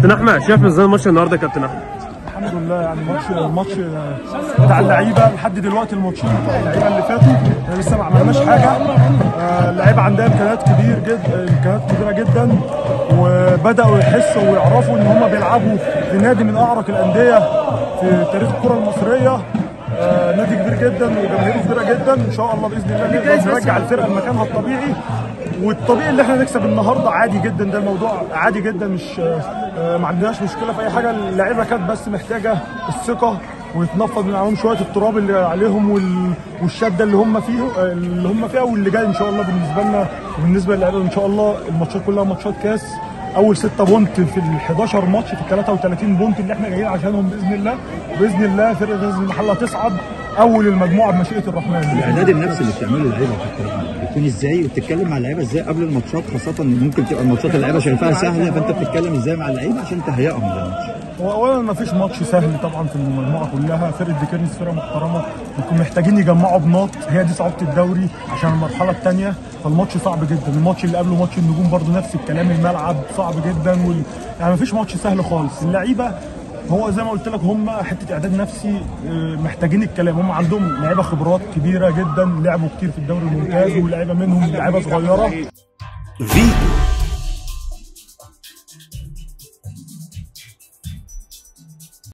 كابتن احمد شايف ازاي الماتش النهارده يا كابتن احمد الحمد لله يعني ماتش الماتش بتاع اللعيبه لحد دلوقتي الماتشين بتاع اللعيبه اللي فاتوا احنا لسه ما عملناش حاجه آه، اللعيبه عندها امكانيات كبير جدا امكانيات كبيره جدا وبداوا يحسوا ويعرفوا ان هم بيلعبوا في نادي من اعرق الانديه في تاريخ الكره المصريه آه، نادي كبير جدا وجماهيره كبيره جدا ان شاء الله باذن الله نقدر نرجع الفرقه لمكانها الطبيعي والطبيعي اللي احنا نكسب النهارده عادي جدا ده الموضوع عادي جدا مش آه، ما عندناش مشكله في اي حاجه اللعيبه كانت بس محتاجه الثقه ويتنفض من عليهم شويه التراب اللي عليهم وال- والشده اللي هم فيه آه، اللي هم فيها واللي جاي ان شاء الله بالنسبه لنا وبالنسبه للعيبه ان شاء الله الماتشات كلها ماتشات كاس اول 6 بونت في ال 11 ماتش في ال 33 بونت اللي احنا جايين عشانهم باذن الله باذن الله فرقه غزل المحله تصعد اول المجموعه بمشيئه الرحمن الاعداد النفسي اللي بتعمله اللعيبه في الكلام بيكون ازاي وبتتكلم مع اللعيبه ازاي قبل الماتشات خاصه ان ممكن تبقى الماتشات اللعيبه شايفاها سهله فانت بتتكلم ازاي مع اللعيبه عشان تهيئهم للماتش هو اولا ما فيش ماتش سهل طبعا في المجموعه كلها فرقه ديكيرنس فرقه محترمه بيكون محتاجين يجمعوا بناط هي دي صعوبه الدوري عشان المرحله الثانيه فالماتش صعب جدا الماتش اللي قبله ماتش النجوم برضو نفس الكلام الملعب صعب جدا وال... يعني ما فيش ماتش سهل خالص اللعيبه هو زي ما قلت لك هم حته اعداد نفسي آه، محتاجين الكلام هم عندهم لعيبه خبرات كبيره جدا لعبوا كتير في الدوري الممتاز ولاعيبه منهم لعيبه صغيره فيتو